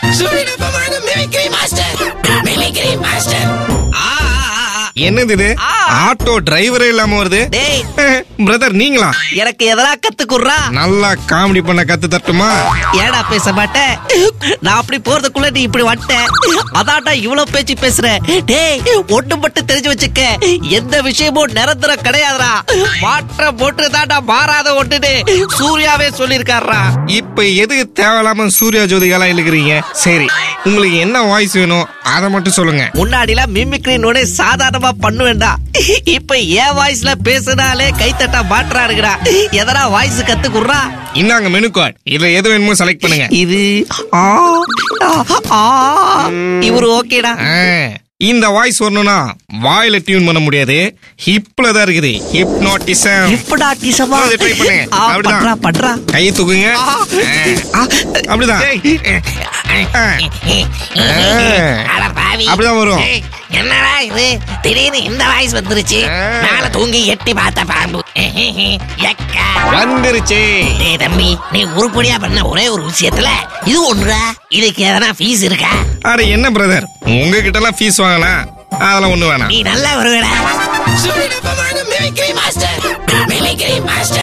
சுழிநுட்பமான mimicry master mimicry master என்னது இது ஆ. Auto டிரைவரே இல்லாம வருது டேய் பிரதர் நீங்களா எனக்கு எதனா கத்துக்குறா நல்லா காமெடி பண்ண கத்து தட்டுமா ஏடா பேச மாட்டேன் நான் அப்படி போறதுக்குள்ள நீ இப்படி வந்துட்ட அதான்டா இவ்வளவு பேச்சு பேசுற டேய் ஒண்ணு மட்டும் தெரிஞ்சு வச்சுக்க எந்த விஷயமும் நிரந்தரம் கிடையாதுடா மாற்ற போட்டு தான்டா மாறாத ஒட்டுன்னு சூர்யாவே சொல்லியிருக்காருடா இப்ப எதுக்கு தேவையில்லாம சூர்யா ஜோதிகாலாம் இழுக்கிறீங்க சரி உங்களுக்கு என்ன வாய்ஸ் வேணும் அதை மட்டும் சொல்லுங்க முன்னாடிலாம் மிமிக்ரினோட சாதாரணமா பண்ணுவேன்டா இப்ப ஏன் வாய்ஸ்ல பேசுனாலே கைத்தட்டா மாற்றாருங்கடா எதனா வாய்ஸ் கத்துக்குறா இந்தாங்க மெனு கார்டு இதுல எது வேணுமோ செலக்ட் பண்ணுங்க இது ஆ, ஆ, ஆ. இவரு ஓகேடா ஆ, இந்த வாய்ஸ் வரணும்னா வாயில டியூன் பண்ண முடியாது ஹிப்ல தான் இருக்குது ஹிப்னாட்டிசம் இப்படா டிசமா அதை try பண்ணு. ஆ, அப்படிதான். பண்றா பண்றா கையை தூக்குங்க ஆ. ஆ, ஆ, அப்படிதான் ஆ, அட பாவி அப்படிதான் வரும். ஏய், என்னடா இது திடீர்னு இந்த வாய்ஸ் வந்துருச்சு ஆ. மேல தூங்கி எட்டி பார்த்த பாம்பு எக்கா வந்துருச்சு டேய் தம்பி நீ உருப்படியா பண்ண ஒரே ஒரு விஷயத்துல இது ஒண்ணுடா இதுக்கு எதனா ஃபீஸ் இருக்கா அட என்ன பிரதர் உங்ககிட்ட எல்லாம் ஃபீஸ் வாங்கலாம் அதெல்லாம் ஒண்ணு வேணாம் நீ நல்லா வருவடா சுழிநுட்பமான மிமிக்ரி மாஸ்டர் மிமிக்ரி மாஸ்டர்